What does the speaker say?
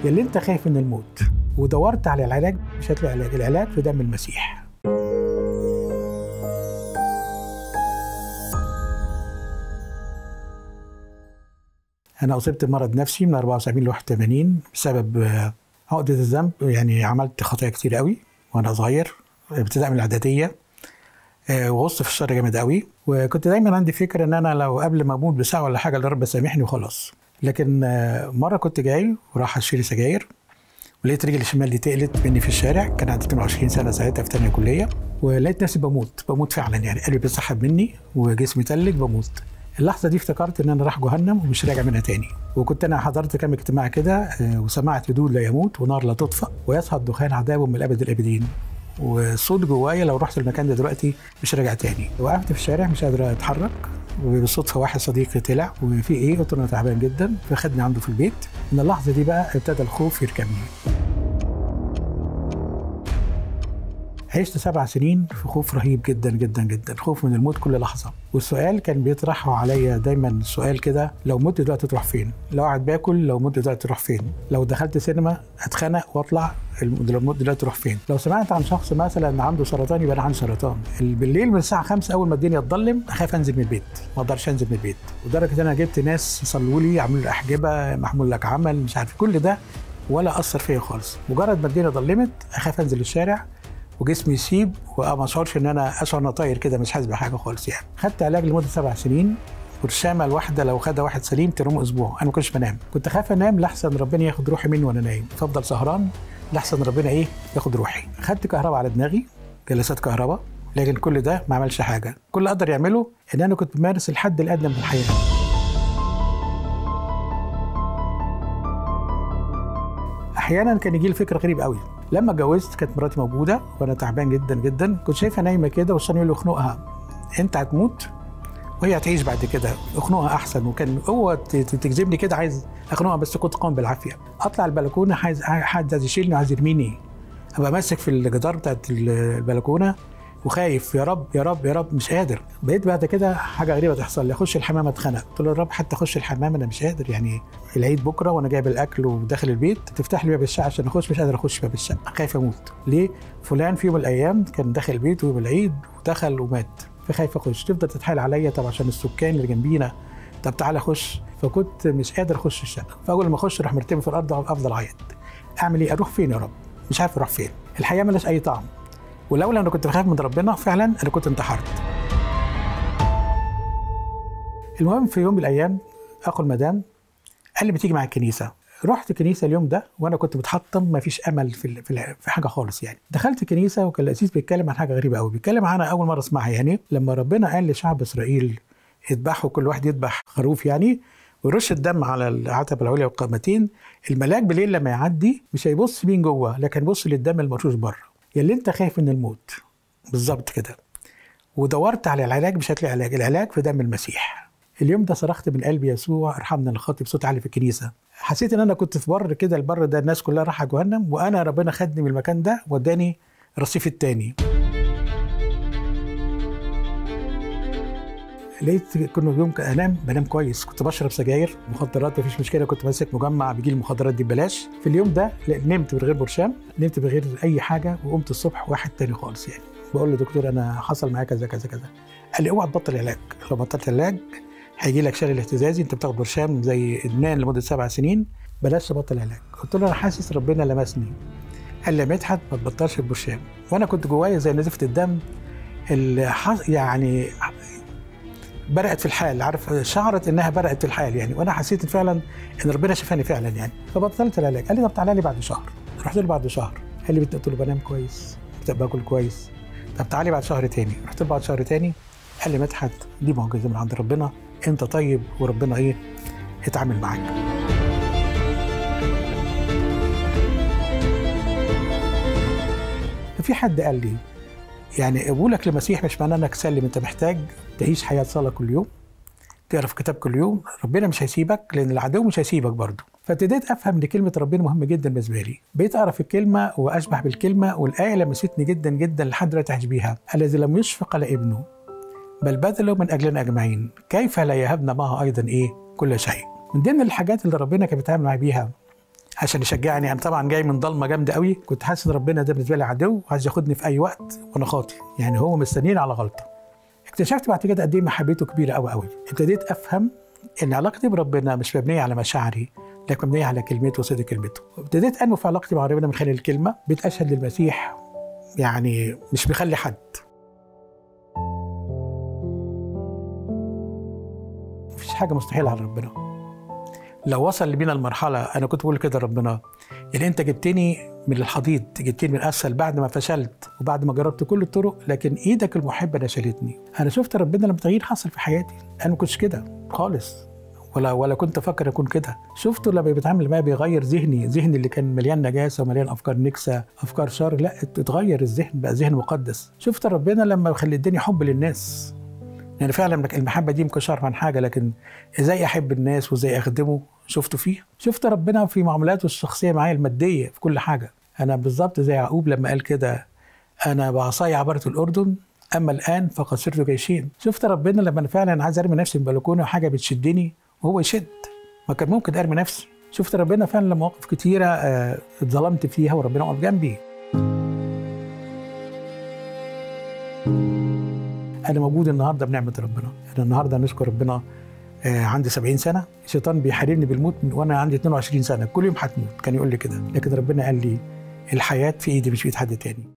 يلي انت خايف من الموت ودورت على العلاج مش هتلاقي علاج العلاج في دم المسيح انا اصبت بمرض نفسي من 74 ل 81 بسبب آه، عقده الذنب يعني عملت خطايا كتير قوي وانا صغير ابتداء من الاعداديه آه، وغصت في الشر جامد قوي وكنت دايما عندي فكره ان انا لو قبل ما اموت بساعه ولا حاجه الرب سامحني وخلاص لكن آه، مره كنت جاي وراح اشتري سجاير ولقيت رجلي الشمال دي تقلت مني في الشارع كان عندي 22 سنه ساعتها في ثانيه كليه ولقيت نفسي بموت بموت فعلا يعني قلبي بيسحب مني وجسمي تلج بموت اللحظه دي افتكرت ان انا راح جهنم ومش راجع منها تاني وكنت انا حضرت كام اجتماع كده آه، وسمعت هدود لا يموت ونار لا تطفأ ويصعد دخان عذابه من الابد الابدين والصوت جوايا لو رحت المكان ده دلوقتي مش راجع تاني وقفت في الشارع مش قادر اتحرك وبالصدفه واحد صديقي طلع وفي ايه قلت له انا تعبان جدا فخدني عنده في البيت من اللحظه دي بقى ابتدى الخوف يركبني عشت سبع سنين في خوف رهيب جدا جدا جدا خوف من الموت كل لحظه والسؤال كان بيطرحه عليا دايما سؤال كده لو مت دلوقتي تروح فين لو قاعد باكل لو مت دلوقتي تروح فين لو دخلت سينما اتخنق واطلع الم- لو مت دلوقتي تروح فين لو سمعت عن شخص مثلا عنده سرطان يبقى انا عندي سرطان ال- بالليل من الساعه 5 اول ما الدنيا تضلم اخاف انزل من البيت ما اقدرش انزل من البيت لدرجه ان انا جبت ناس يصلوا لي عملوا لي احجبه محمول لك عمل مش عارف كل ده ولا اثر فيا خالص مجرد ما الدنيا ضلمت اخاف انزل الشارع وجسمي يسيب وما اشعرش ان انا اشعر ان أنا طاير كده مش حاسس بحاجه خالص يعني خدت علاج لمده سبع سنين برشامه الواحده لو خدها واحد سليم تنوم اسبوع انا ما كنتش بنام كنت خايف انام لحسن ربنا ياخد روحي مني وانا نايم فافضل سهران لحسن ربنا ايه ياخد روحي خدت كهرباء على دماغي جلسات كهرباء لكن كل ده ما عملش حاجه كل اللي اقدر يعمله ان انا كنت بمارس الحد الادنى من الحياه احيانا كان يجي لي فكره غريب قوي لما اتجوزت كانت مراتي موجوده وانا تعبان جدا جدا كنت شايفها نايمه كده والشيطان يقول لي اخنقها انت هتموت وهي هتعيش بعد كده اخنقها احسن وكان هو ت- ت- تجذبني كده عايز اخنقها بس كنت قام بالعافيه اطلع البلكونه عايز حد عايز يشيلني عايز يرميني ابقى ماسك في الجدار بتاعت ال- البلكونه وخايف يا رب يا رب يا رب مش قادر بقيت بعد كده حاجه غريبه تحصل لي اخش الحمام اتخنق قلت له يا رب حتى اخش الحمام انا مش قادر يعني العيد بكره وانا جايب الاكل وداخل البيت تفتح لي باب الشقه عشان اخش مش قادر اخش باب الشقه خايف اموت ليه فلان في يوم من الايام كان داخل البيت يوم العيد ودخل ومات فخايف اخش تفضل تتحايل عليا طب عشان السكان اللي جنبينا طب تعالى اخش فكنت مش قادر اخش الشقه فاول ما اخش اروح مرتمي في الارض افضل اعيط اعمل ايه اروح فين يا رب مش عارف اروح فين الحياه ملهاش اي طعم ولولا انا كنت بخاف من ربنا فعلا انا كنت انتحرت المهم في يوم من الايام اخو المدام قال لي بتيجي مع الكنيسه رحت كنيسه اليوم ده وانا كنت متحطم ما فيش امل في ال- في, ال- في حاجه خالص يعني دخلت كنيسه وكان القسيس بيتكلم عن حاجه غريبه قوي بيتكلم عنها اول مره اسمعها يعني لما ربنا قال لشعب اسرائيل اذبحوا كل واحد يذبح خروف يعني ويرش الدم على العتبه العليا والقامتين الملاك بالليل لما يعدي مش هيبص مين جوه لكن يبص للدم المرشوش بره يلي انت خايف من الموت بالظبط كده ودورت على العلاج مش هتلاقي علاج العلاج في دم المسيح اليوم ده صرخت من قلبي يسوع ارحمنا الخاطي بصوت عالي في الكنيسه حسيت ان انا كنت في بر كده البر ده الناس كلها رايحه جهنم وانا ربنا خدني من المكان ده وداني الرصيف التاني لقيت كل يوم انام بنام كويس كنت بشرب سجاير مخدرات مفيش مشكله كنت ماسك مجمع بيجي لي المخدرات دي ببلاش في اليوم ده لا، نمت من غير برشام نمت من غير اي حاجه وقمت الصبح واحد تاني خالص يعني بقول له دكتور انا حصل معايا كذا كذا كذا قال لي اوعى تبطل علاج لو بطلت علاج هيجي لك شلل اهتزازي انت بتاخد برشام زي ادمان لمده سبع سنين بلاش تبطل علاج قلت له انا حاسس ربنا لمسني قال لي يا مدحت ما تبطلش البرشام وانا كنت جوايا زي نزفه الدم اللي حص... يعني برقت في الحال عارف شعرت انها برقت في الحال يعني وانا حسيت فعلا ان ربنا شفاني فعلا يعني فبطلت العلاج قال لي طب تعالى لي بعد شهر رحت له بعد شهر قال لي قلت له بنام كويس باكل كويس طب تعالي بعد شهر تاني رحت له بعد شهر تاني قال لي مدحت دي معجزه من عند ربنا انت طيب وربنا ايه اتعامل معاك في حد قال لي يعني قبولك للمسيح مش معناه انك سلم انت محتاج تعيش حياه صلاه كل يوم تقرا في كتاب كل يوم ربنا مش هيسيبك لان العدو مش هيسيبك برضه فابتديت افهم ان كلمه ربنا مهمه جدا بالنسبه لي بقيت اقرا في الكلمه واشبح بالكلمه والايه لمستني جدا جدا لحد دلوقتي عايش بيها الذي لم يشفق على ابنه بل بذله من اجلنا اجمعين كيف لا يهبنا معه ايضا ايه كل شيء من ضمن الحاجات اللي ربنا كان بيتعامل معايا بيها عشان يشجعني انا طبعا جاي من ضلمه جامده قوي كنت حاسس ان ربنا ده بالنسبه لي عدو وعايز ياخدني في اي وقت وانا خاطي يعني هو مستنيني على غلطه اكتشفت بعد كده قد ايه محبته كبيره قوي قوي ابتديت افهم ان علاقتي بربنا مش مبنيه على مشاعري لكن مبنيه على كلمته وصدق كلمته ابتديت انمو في علاقتي مع ربنا من خلال الكلمه بقيت اشهد للمسيح يعني مش بخلي حد مفيش حاجه مستحيله على ربنا لو وصل بينا المرحله انا كنت بقول كده ربنا يعني انت جبتني من الحضيض جبتني من اسفل بعد ما فشلت وبعد ما جربت كل الطرق لكن ايدك المحبه نشلتني انا شفت ربنا لما تغيير حصل في حياتي انا ما كنتش كده خالص ولا ولا كنت افكر اكون كده شفته لما بيتعامل معايا بيغير ذهني ذهني اللي كان مليان نجاسه ومليان افكار نكسه افكار شر لا اتغير الذهن بقى ذهن مقدس شفت ربنا لما خلي اداني حب للناس يعني فعلا المحبه دي ممكن عن حاجه لكن ازاي احب الناس وازاي اخدمه شفته فيه شفت ربنا في معاملاته الشخصيه معايا الماديه في كل حاجه انا بالظبط زي يعقوب لما قال كده انا بعصاي عبرت الاردن اما الان فقد صرت جيشين شفت ربنا لما انا فعلا عايز ارمي نفسي من البلكونه وحاجه بتشدني وهو يشد ما كان ممكن ارمي نفسي شفت ربنا فعلا لما مواقف كتيره آه، اتظلمت فيها وربنا وقف جنبي انا موجود النهارده بنعمه ربنا انا النهارده نشكر ربنا آه، عندي 70 سنه الشيطان بيحاربني بالموت من وانا عندي 22 سنه كل يوم هتموت كان يقول لي كده لكن ربنا قال لي الحياه في ايدي مش في ايد حد تاني